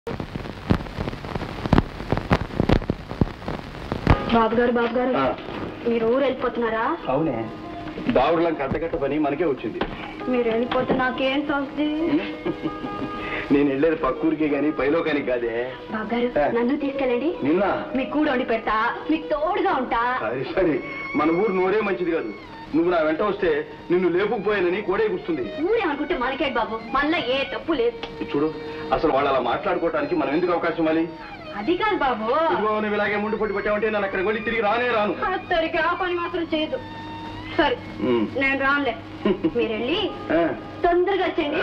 బాబు గారు బాబు గారు ఆ, మీరు ఊరు వెళ్ళిపోతున్నారా అవునే దావుడులం కట్టకట్ట పని మనకే వచ్చింది మీరు వెళ్ళిపోతే నాకేం తోస్తుంది నేను వెళ్ళేది పక్కూరికే గాని పైలోకానికి కాదే బాబు గారు ఆ. నన్ను తీసుకెళ్ళండి నిన్న మీకు కూడా వండి పెడతా మీకు తోడుగా ఉంటా సరే సరే మన ఊరు నోరే మంచిది కాదు నువ్వు నా వెంట వస్తే నిన్ను లేపుకుపోయానని కోడే కూస్తుంది ఊరేమనుకుంటే మనకే బాబు మళ్ళా ఏ తప్పు లేదు చూడు అసలు వాళ్ళు అలా మాట్లాడుకోవడానికి మనం ఎందుకు అవకాశం ఇవ్వాలి అది కాదు బాబు ఇదిగో నువ్వు ఇలాగే ముందు పొట్టి పెట్టావంటే నన్ను అక్కడికి వెళ్ళి తిరిగి రానే రాను సరికి ఆ పని మాత్రం చేయదు సరే ఉమ్. నేను రానులే మీరు వెళ్ళి ఆ. తొందరగా వచ్చండి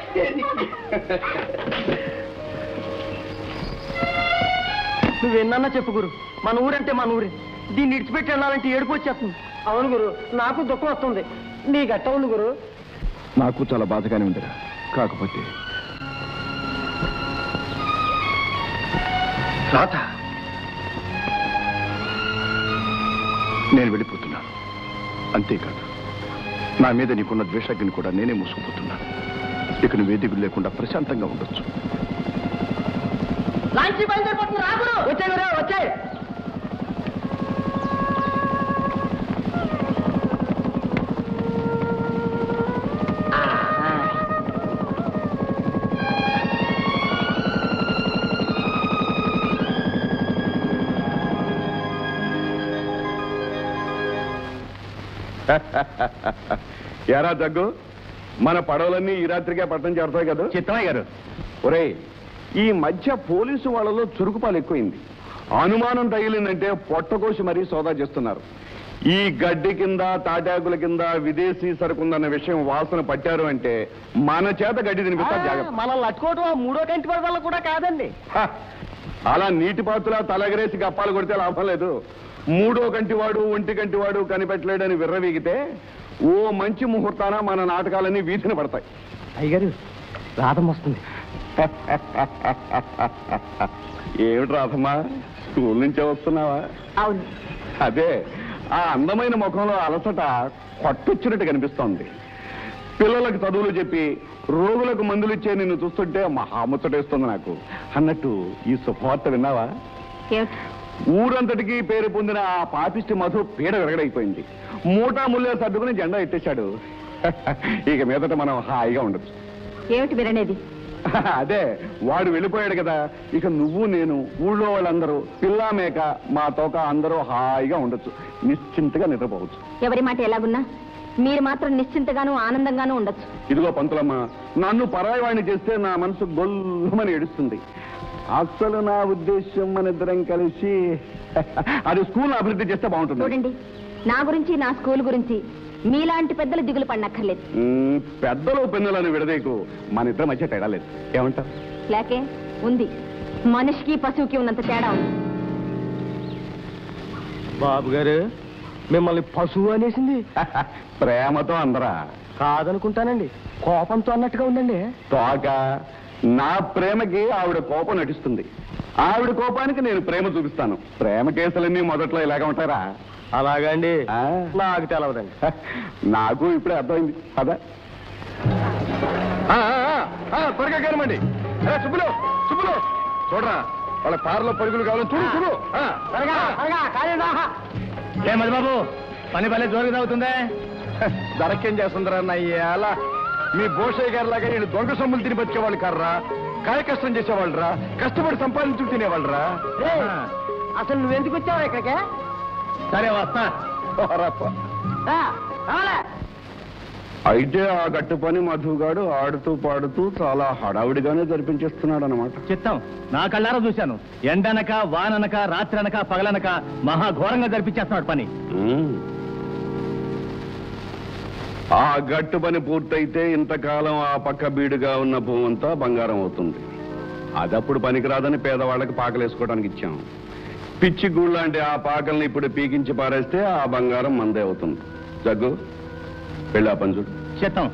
నువ్వెన్నా చెప్పు గురు మన ఊరంటే మన ఊరే దీన్ని ఇడిచిపెట్టి వెళ్ళాలంటే ఏడుపు వచ్చేస్తుంది అవును గురు నాకు దుఃఖం వస్తుంది నీ గట్ట ఉంది గురు నాకు చాలా బాధగానే ఉందిరా కాకపోతే రాత నేను వెళ్ళిపోతున్నాను అంతేకాదు నా మీద నీకున్న ద్వేషాగ్ని కూడా నేనే మూసుకుపోతున్నాను ఇక నువ్వు వేదికలు లేకుండా ప్రశాంతంగా ఉండొచ్చు లాంచి బయలుదేరిపోతుంది రా గురు వచ్చే గురు వచ్చే ఎరా జగ్గు మన పడవలన్నీ ఈ రాత్రికే పట్టణం చేరుతాయి కదా చిత్తమయ్య గారు ఒరేయ్ ఈ మధ్య పోలీసు వాళ్ళలో చురుకుపాలు ఎక్కువైంది అనుమానం తగిలిందంటే పొట్టకోసి మరీ సోదా చేస్తున్నారు ఈ గడ్డి కింద తాటాకుల కింద విదేశీ సరుకుందన్న విషయం వాసన పట్టారు అంటే మన చేత గడ్డి తినిపిస్తా జాగ్రత్త మనం లట్టుకోవటం ఆ మూడో కంటి వల్ల కూడా కాదండి హ! అలా నీటి పాతులా తలగరేసి గప్పాలు కొడితే లాభం లేదు మూడో కంటివాడు ఒంటి కంటివాడు కనిపెట్టలేడని విర్రవీగితే ఓ మంచి ముహూర్తాన మన నాటకాలన్నీ వీధిన పడతాయి అయ్యగారు రాధం వస్తుంది ఏమిటి రాధమ్మా స్కూల్ నుంచే వస్తున్నావా అవును అదే ఆ అందమైన ముఖంలో అలసట కొట్టొచ్చినట్టు కనిపిస్తోంది పిల్లలకు చదువులు చెప్పి రోగులకు మందులు ఇచ్చే నిన్ను చూస్తుంటే మహాముచ్చటేస్తుంది నాకు అన్నట్టు ఈ శుభవార్త విన్నావా ఏమిటి ఊరంతటికి పేరు పొందిన ఆ పాపిష్టి మధు పీడ విరగడైపోయింది మూటా ముల్లే సర్దుకుని జెండా ఎత్తేశాడు ఇక మీదట మనం హాయిగా ఉండొచ్చు ఏమిటి మీరనేది అదే వాడు వెళ్ళిపోయాడు కదా ఇక నువ్వు నేను ఊళ్ళో వాళ్ళందరూ పిల్లా మేక మా తోక అందరూ హాయిగా ఉండొచ్చు నిశ్చింతగా నిద్రపోవచ్చు ఎవరి మాట ఎలాగున్నా మీరు మాత్రం నిశ్చింతగాను ఆనందంగానూ ఉండొచ్చు ఇదిగో పంతులమ్మ నన్ను పరాయి వాడిని చేస్తే నా మనసు గొల్లుమని ఏడుస్తుంది అసలు నా ఉద్దేశం మన ఇద్దరం కలిసి అది స్కూల్ అభివృద్ధి చేస్తే బాగుంటుంది చూడండి నా గురించి నా స్కూల్ గురించి మీలాంటి పెద్దలు దిగులు పడనక్కర్లేదు మ్మ్, పెద్దలు పిన్నలను విడదీకు మన ఇద్దరి మధ్య తేడా లేదు ఏమంటావు లేకే ఉంది మనిషికి పశువుకి ఉన్నంత తేడా ఉంది బాబు గారు మిమ్మల్ని పశువు అనేసింది ప్రేమతో అందరా కాదనుకుంటానండి కోపంతో అన్నట్టుగా ఉందండి తోక నా ప్రేమకి ఆవిడ కోపం నటిస్తుంది ఆవిడ కోపానికి నేను ప్రేమ చూపిస్తాను ప్రేమ కేసులన్నీ మొదట్లో ఇలాగ ఉంటారా అలాగండి ఆ? నాకు తెలవదండి నాకు ఇప్పుడే అర్థమైంది అదా త్వరగా కనమండి సుబ్బులు సుబ్బులు చూడరా వాళ్ళ కారులో పరుగులు కావాలని చూడు చూడు ఆ, ఏ మధు బాబు పని భలే జోరుగా అవుతుందే దరకేం చేస్తుందిరా అలా మీ భూషయ్య గారి లాగా నేను దొంగ సొమ్ములు తిని బతికేవాళ్ళు కర్రా కాయ కష్టం చేసేవాళ్ళరా కష్టపడి సంపాదించు తినేవాళ్ళరా అసలు నువ్వెందుకు వచ్చావు ఇక్కడికే సరే వస్తా ఓరప్ప. అయితే ఆ గట్టు పని మధుగాడు ఆడుతూ పాడుతూ చాలా హడావిడిగానే జరిపించేస్తున్నాడు అనమాట చిత్తం నా కళ్ళారా చూశాను ఎండనక వాననక రాత్రనక పగలనక మహా ఘోరంగా జరిపించేస్తున్నాడు పని ఆ గట్టు పని పూర్తయితే ఇంతకాలం ఆ పక్క బీడుగా ఉన్న భూమంతా బంగారం అవుతుంది అదప్పుడు పనికిరాదని పేదవాళ్ళకి పాకలేసుకోవడానికి ఇచ్చాం పిచ్చి గూళ్ళంటే ఆ పాకల్ని ఇప్పుడు పీకించి పారేస్తే ఆ బంగారం మందే అవుతుంది జగ్గు వెళ్ళా పంజుడు చిత్తం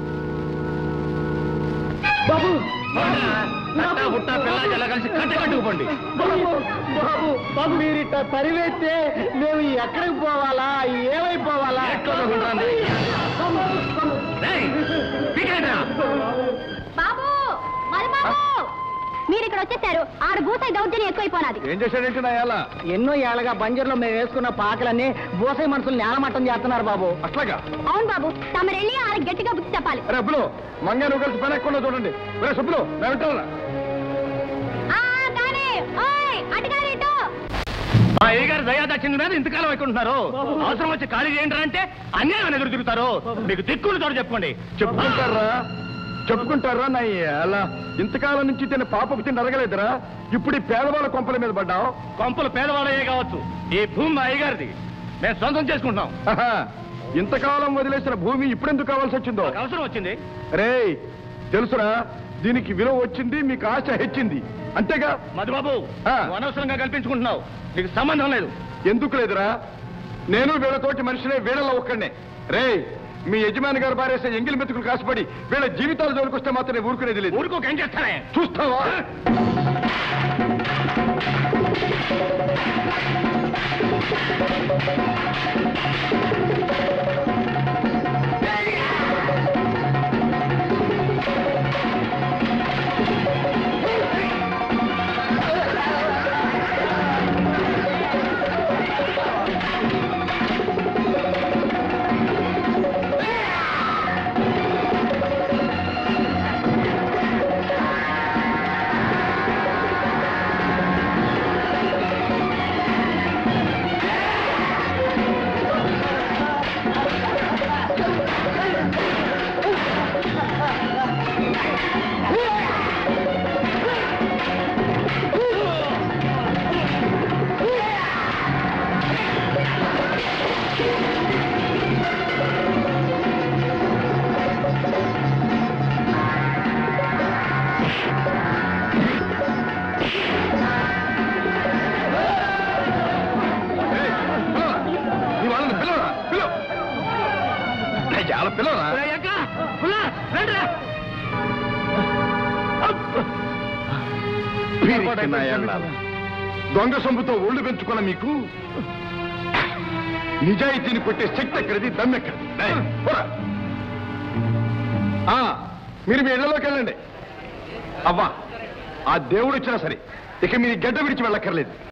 కలిసి కట్టుకోండి బాబు మీరు ఇట్లా పరివేస్తే మేము ఎక్కడికి పోవాలా ఏమైపోవాలా బాబు మరి బాబు మీరు ఇక్కడ వచ్చేసారు ఆడ భూసాయి దౌర్జన్యం ఎక్కువైపోనాది ఏం చేశాడంటే నా ఎలా ఎన్నో ఏళ్ళగా బంజర్లో మేము వేసుకున్న పాకలన్నీ బోసై మనుషులు నేలమట్టం చేస్తున్నారు బాబు అట్లాగా అవును బాబు తమరెళ్ళి ఆడ గట్టిగా బుద్ధి చెప్పాలి రే అబ్బులు మంగా నువ్వు కలిసి పని ఎక్కడ చూడండి రే సుబ్బులు నా వింటారా ఆ, కానీ, ఓయ్, అటుగాని ఇటు. మా అయ్యగారు దయాదక్షిణ మీద ఇంతకాలం వైకుంటున్నారు అవసరం వచ్చి ఖాళీ చేయండి అంటే అన్యాయం ఎదురు తిరుగుతారు మీకు దిక్కులు తోడు చెప్పుకోండి చెప్పుకుంటారా చెప్పుకుంటారా నా ఎలా ఇంతకాలం నుంచి తిన్న పాపకు తిని అరగలేదురా ఇప్పుడు ఈ పేదవాళ్ళ కొంపల మీద పడ్డావు కొంపలు పేదవాళ్ళయే కావచ్చు ఈ భూమి మా అయ్యగారిది మేము సొంతం చేసుకుంటున్నాం ఆహా, ఇంతకాలం వదిలేసిన భూమి ఇప్పుడెందుకు కావాల్సి వచ్చిందో మాకు అవసరం వచ్చింది రేయ్ తెలుసురా దీనికి విలువ వచ్చింది మీకు ఆశ హెచ్చింది అంతేగా మధుబాబు ఆ. నువ్వు అనవసరంగా కల్పించుకుంటున్నావు నీకు సంబంధం లేదు ఎందుకు లేదురా నేను వీళ్ళతోటి మనిషినే వీళ్ళలో ఒక్కడనే రేయ్ మీ యజమాని గారు పారేసే ఎంగిలి మెతుకులు కాసిపడి వీళ్ళ జీవితాలు జోలికొస్తే మాత్రం నేను ఊరుకునేది లేదు ఊరుకోక ఏం చేస్తానే చూస్తావా ఏయ్, పిలవరా. నీ వాళ్ళని పిలవరా పిలవ ఏయ్, చాలా పిలవరా పీరికి నా ఎల్లాల. దొంగ సొమ్ముతో ఒళ్ళు పెంచుకున్న మీకు నిజాయితీని కొట్టే శక్తి ఎక్కడిది దమ్మెక్కడిది ఏయ్, పోరా. ఆ, మీరు మీ ఇళ్లలోకి వెళ్ళండి అవ్వా ఆ దేవుడు వచ్చినా సరే ఇక మీ గడ్డ విడిచి వెళ్ళక్కర్లేదు